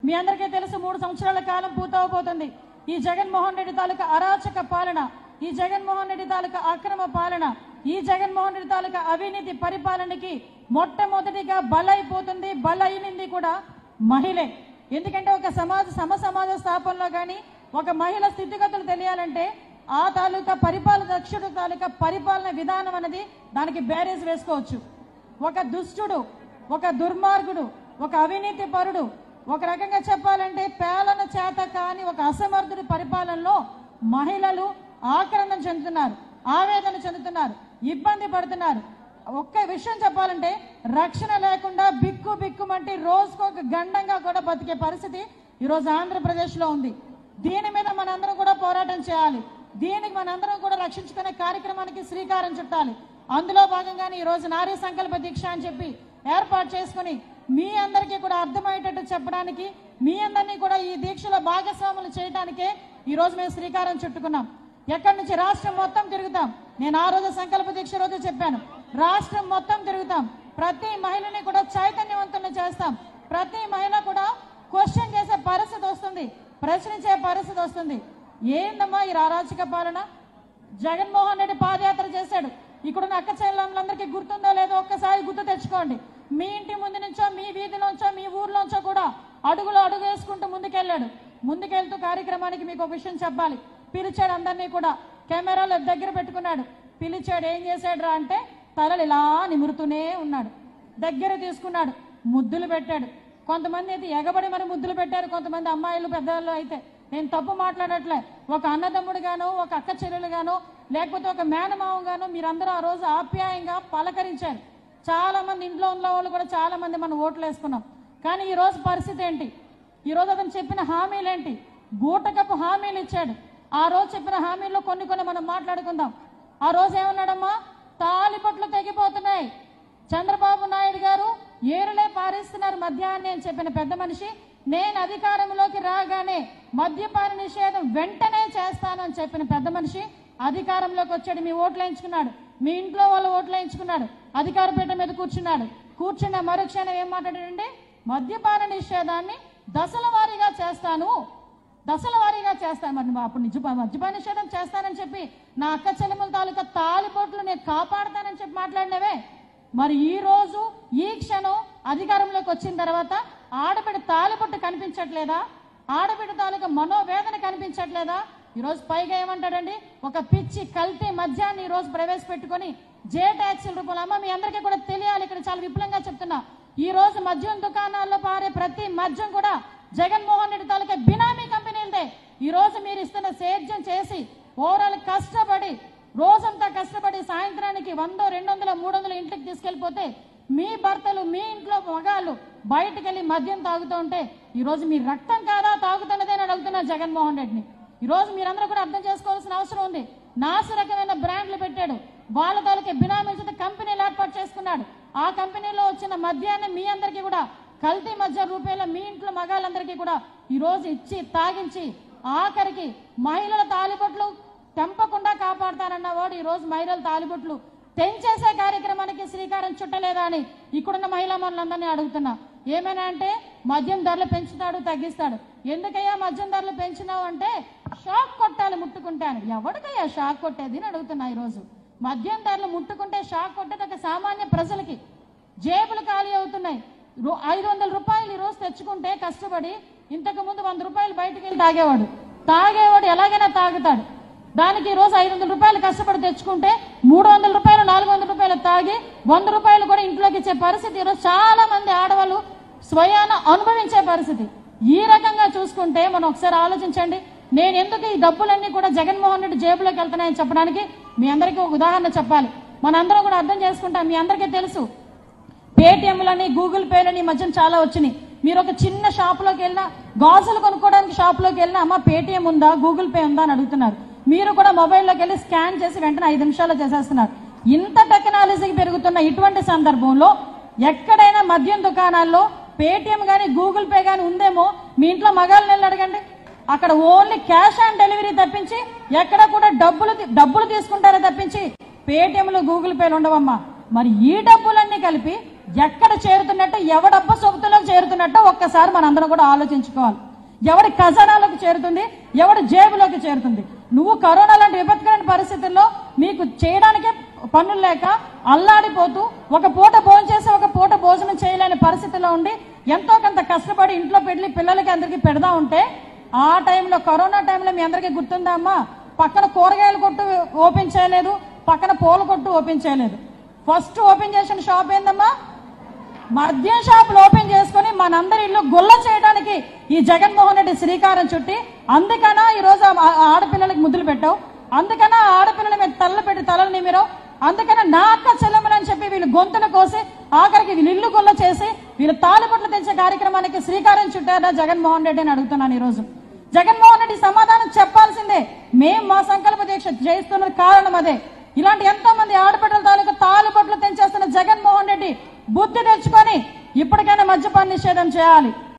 మీ అందరికీ తెలుసు మూడు సంవత్సరాల కాలం పూర్తవబోతుంది ఈ జగన్మోహన్ రెడ్డి తాలూకా అరాచక పాలన ఈ జగన్మోహన్ రెడ్డి తాలూకా అక్రమ పాలన ఈ జగన్మోహన్ రెడ్డి తాలూకా అవినీతి పరిపాలనకి మొట్టమొదటిగా బలైపోతుంది బలైనింది కూడా మహిళే ఎందుకంటే ఒక సమాజ సమ సమాజ స్థాపనలో కానీ ఒక మహిళ స్థితిగతులు తెలియాలంటే ఆ తాలూకా పరిపాలన దక్షుడు తాలూకా పరిపాలన విధానం అనేది దానికి బ్యారేజ్ వేసుకోవచ్చు ఒక దుష్టుడు ఒక దుర్మార్గుడు ఒక అవినీతి పరుడు ఒక రకంగా చెప్పాలంటే పేలన చేత కాని ఒక అసమర్థుడి పరిపాలనలో మహిళలు ఆక్రమణ చెందుతున్నారు ఆవేదన చెందుతున్నారు ఇబ్బంది పడుతున్నారు ఒక్క విషయం చెప్పాలంటే రక్షణ లేకుండా బిక్కు బిక్కుమంటి రోజుకు ఒక గండంగా కూడా బతికే పరిస్థితి ఈరోజు ఆంధ్రప్రదేశ్లో ఉంది దీని మీద మనందరం కూడా పోరాటం చేయాలి దీనికి మనందరం కూడా రక్షించుకునే కార్యక్రమానికి శ్రీకారం చుట్టాలి అందులో భాగంగానే ఈ రోజు నారీ సంకల్ప దీక్ష అని చెప్పి ఏర్పాటు చేసుకుని మీ అందరికీ కూడా అర్థమయ్యేటట్టు చెప్పడానికి మీ అందరినీ కూడా ఈ దీక్షలో భాగస్వాములు చేయడానికే ఈ రోజు మేము శ్రీకారం చుట్టుకున్నాం ఎక్కడి నుంచి రాష్ట్రం మొత్తం తిరుగుతాం నేను ఆ రోజు సంకల్ప దీక్ష రోజు చెప్పాను రాష్ట్రం మొత్తం తిరుగుతాం ప్రతి మహిళని కూడా చైతన్యవంతులను చేస్తాం ప్రతి మహిళ కూడా క్వశ్చన్ చేసే పరిస్థితి వస్తుంది ప్రశ్నించే పరిస్థితి వస్తుంది ఏందమ్మా ఈ అరాచక పాలన జగన్మోహన్ రెడ్డి పాదయాత్ర చేశాడు ఇక్కడున్న అక్క చెల్లెళ్ళందరికీ గుర్తుందో లేదో ఒక్కసారి గుర్తు తెచ్చుకోండి మీ ఇంటి ముందు నుంచో మీ వీధి నుంచో మీ ఊర్లోంచో కూడా అడుగులు అడుగు వేసుకుంటూ ముందుకెళ్ళాడు ముందుకెళ్తూ కార్యక్రమానికి మీకు ఒక విషయం చెప్పాలి పిలిచాడు అందరినీ కూడా కెమెరాలో దగ్గర పెట్టుకున్నాడు పిలిచాడు ఏం చేశాడు రా అంటే తలలు ఇలా నిమురుతూనే ఉన్నాడు దగ్గర తీసుకున్నాడు ముద్దులు పెట్టాడు కొంతమంది అయితే ఎగబడి మరి ముద్దులు పెట్టారు కొంతమంది అమ్మాయిలు పెద్దవాళ్ళు అయితే నేను తప్పు మాట్లాడట్లే ఒక అన్నదమ్ముడు గాను ఒక అక్క చెల్లెలు గాను లేకపోతే ఒక మేనమావ గాను మీరందరూ ఆ రోజు ఆప్యాయంగా పలకరించారు చాలా మంది ఇంట్లో ఉన్న వాళ్ళు కూడా చాలా మంది మనం ఓట్లు వేసుకున్నాం కానీ ఈ రోజు పరిస్థితి ఏంటి ఈ రోజు అతను చెప్పిన హామీలు ఏంటి బూటకపు హామీలు ఇచ్చాడు ఆ రోజు చెప్పిన హామీల్లో కొన్ని కొన్ని మనం మాట్లాడుకుందాం ఆ రోజు ఏమన్నాడమ్మా తాలిపట్లు తెగిపోతున్నాయి చంద్రబాబు నాయుడు గారు ఏరులే పారేస్తున్నారు మద్యాన్ని అని చెప్పిన పెద్ద మనిషి నేను అధికారంలోకి రాగానే మద్యపాన నిషేధం వెంటనే చేస్తాను అని చెప్పిన పెద్ద మనిషి అధికారంలోకి వచ్చాడు మీ ఓట్లు వేయించుకున్నాడు మీ ఇంట్లో వాళ్ళు ఓట్లు వేయించుకున్నాడు అధికార పీఠ మీద కూర్చున్నాడు కూర్చున్న మరుక్షణం ఏం మాట్లాడాడండి మద్యపాన నిషేధాన్ని దశల వారీగా చేస్తాను దశల వారీగా చేస్తాను మరి నువ్వు అప్పుడు నిజ మద్యపాన నిషేధం చేస్తానని చెప్పి నా అక్క చెల్లెముల తాలూకా తాలిపోట్లు నేను కాపాడతానని చెప్పి మాట్లాడినవే మరి ఈ రోజు ఈ క్షణం అధికారంలోకి వచ్చిన తర్వాత ఆడబిడ్డ తాలిపొట్టు కనిపించట్లేదా ఆడబిడ్డ తాలూకా మనోవేదన కనిపించట్లేదా ఈ రోజు పైగా ఏమంటాడండి ఒక పిచ్చి కల్తీ మద్యాన్ని ఈ రోజు ప్రవేశపెట్టుకొని జే ట్యాక్సీల రూపంలో అమ్మ మీ అందరికీ కూడా తెలియాలి ఇక్కడ చాలా విపులంగా చెప్తున్నా ఈ రోజు మద్యం దుకాణాల్లో పారే ప్రతి మద్యం కూడా జగన్మోహన్ రెడ్డి తాలూకా బినామీ కంపెనీలదే ఈ రోజు మీరు ఇస్తున్న సేద్యం చేసి ఓవరాల్ కష్టపడి రోజంతా కష్టపడి సాయంత్రానికి వందో రెండు వందల మూడు వందల ఇంటికి తీసుకెళ్లిపోతే మీ భర్తలు మీ ఇంట్లో మగాళ్ళు బయటకు వెళ్ళి మద్యం తాగుతూ ఉంటే ఈ రోజు మీ రక్తం కాదా తాగుతున్నదే అని అడుగుతున్నా జగన్మోహన్ రెడ్డిని ఈ రోజు మీరందరూ కూడా అర్థం చేసుకోవాల్సిన అవసరం ఉంది నాసి రకమైన బ్రాండ్లు పెట్టాడు వాళ్ళ తాలూకే బినామీ చేత కంపెనీలు ఏర్పాటు చేసుకున్నాడు ఆ కంపెనీలో వచ్చిన మద్యాన్ని మీ అందరికీ కూడా కల్తీ మధ్య రూపాయల మీ ఇంట్లో మగాళ్ళందరికీ కూడా ఈ రోజు ఇచ్చి తాగించి ఆఖరికి మహిళల తాలిబొట్లు తెంపకుండా కాపాడతానన్న వాడు ఈ రోజు మహిళల తాలిబొట్లు తెంచేసే కార్యక్రమానికి శ్రీకారం చుట్టలేదా అని ఇక్కడున్న మహిళా మనులందరినీ అడుగుతున్నా ఏమైనా అంటే మద్యం ధరలు పెంచుతాడు తగ్గిస్తాడు ఎందుకయ్యా మద్యం ధరలు పెంచినావు అంటే షాక్ కొట్టాలి ముట్టుకుంటాను ఎవరికయ్యా షాక్ కొట్టేది అని అడుగుతున్నా ఈరోజు మద్యం ధరలు ముట్టుకుంటే షాక్ కొట్టేది ఒక సామాన్య ప్రజలకి జేబులు ఖాళీ అవుతున్నాయి రూ- ఐదు వందల రూపాయలు ఈ రోజు తెచ్చుకుంటే కష్టపడి ఇంతకు ముందు వంద రూపాయలు బయటికి వెళ్ళి తాగేవాడు తాగేవాడు ఎలాగైనా తాగుతాడు దానికి ఈ రోజు ఐదు వందల రూపాయలు కష్టపడి తెచ్చుకుంటే మూడు వందల రూపాయలు నాలుగు వందల రూపాయలు తాగి వంద రూపాయలు కూడా ఇంట్లోకి ఇచ్చే పరిస్థితి ఈరోజు చాలా మంది ఆడవాళ్ళు స్వయాన అనుభవించే పరిస్థితి ఈ రకంగా చూసుకుంటే మనం ఒకసారి ఆలోచించండి నేను ఎందుకు ఈ డబ్బులన్నీ కూడా జగన్మోహన్ రెడ్డి జేబులోకి వెళ్తున్నాయని చెప్పడానికి మీ అందరికీ ఒక ఉదాహరణ చెప్పాలి మనందరం కూడా అర్థం చేసుకుంటాం మీ అందరికీ తెలుసు పేటిఎంలని గూగుల్ పేలని ఈ మధ్యన చాలా వచ్చినాయి మీరు ఒక చిన్న షాప్లోకి వెళ్ళినా గాజులు కొనుక్కోవడానికి షాప్లోకి వెళ్ళినా అమ్మ పేటిఎం ఉందా గూగుల్ పే ఉందా అని అడుగుతున్నారు మీరు కూడా మొబైల్లోకి వెళ్ళి స్కాన్ చేసి వెంటనే ఐదు నిమిషాల్లో చేసేస్తున్నారు ఇంత టెక్నాలజీ పెరుగుతున్న ఇటువంటి సందర్భంలో ఎక్కడైనా మద్యం దుకాణాల్లో పేటిఎం కానీ గూగుల్ పే కానీ ఉందేమో మీ ఇంట్లో మగాళ్ళని వెళ్ళి అడగండి అక్కడ ఓన్లీ క్యాష్ ఆన్ డెలివరీ తప్పించి ఎక్కడ కూడా డబ్బులు తీ- డబ్బులు తీసుకుంటారే తప్పించి పేటిఎంలు గూగుల్ పేలు ఉండవమ్మా మరి ఈ డబ్బులన్నీ కలిపి ఎక్కడ చేరుతున్నట్టు ఎవడబ్బ సొమ్ముతులకు చేరుతున్నట్టు ఒక్కసారి మనందరం కూడా ఆలోచించుకోవాలి ఎవడి ఖజానాలకు చేరుతుంది ఎవడి జేబులోకి చేరుతుంది నువ్వు కరోనా లాంటి విపత్కరమైన పరిస్థితుల్లో మీకు చేయడానికే పనులు లేక అల్లాడిపోతూ ఒక పూట భోజనం చేసి ఒక పూట భోజనం చేయలేని పరిస్థితిలో ఉండి ఎంతో కొంత కష్టపడి ఇంట్లో పెళ్లి పిల్లలకి అందరికి పెడదా ఉంటే ఆ టైంలో కరోనా టైంలో మీ అందరికీ గుర్తుందా అమ్మా పక్కన కూరగాయల కొట్టు ఓపెన్ చేయలేదు పక్కన పూల కొట్టు ఓపెన్ చేయలేదు ఫస్ట్ ఓపెన్ చేసిన షాప్ ఏందమ్మా మద్యం షాపులు ఓపెన్ చేసుకుని మనందరి ఇల్లు గుల్ల చేయడానికి ఈ జగన్మోహన్ రెడ్డి శ్రీకారం చుట్టి అందుకనా ఈ రోజు ఆ ఆడపిల్లలకి ముద్దులు పెట్టావు అందుకనా ఆ ఆడపిల్లల మీద తలలు పెట్టి తలలు నిమిరావు అందుకనే నా అక్క చెల్లెమ్మని చెప్పి వీళ్ళు గొంతులు కోసి ఆఖరికి వీళ్ళు ఇల్లు గుల్ల చేసి వీళ్ళు తాలిపట్లు తెచ్చే కార్యక్రమానికి శ్రీకారం చుట్టారా జగన్మోహన్ రెడ్డి అని అడుగుతున్నాను ఈ రోజు జగన్మోహన్ రెడ్డి సమాధానం చెప్పాల్సిందే మేం మా సంకల్ప దీక్ష చేస్తున్న కారణం అదే ఇలాంటి ఎంతో మంది ఆడపిల్లల తాలూకు తాలిపట్లు తెంచేస్తున్న జగన్మోహన్ రెడ్డి బుద్ధి తెచ్చుకొని ఇప్పటికైనా మద్యపాన నిషేధం చేయాలి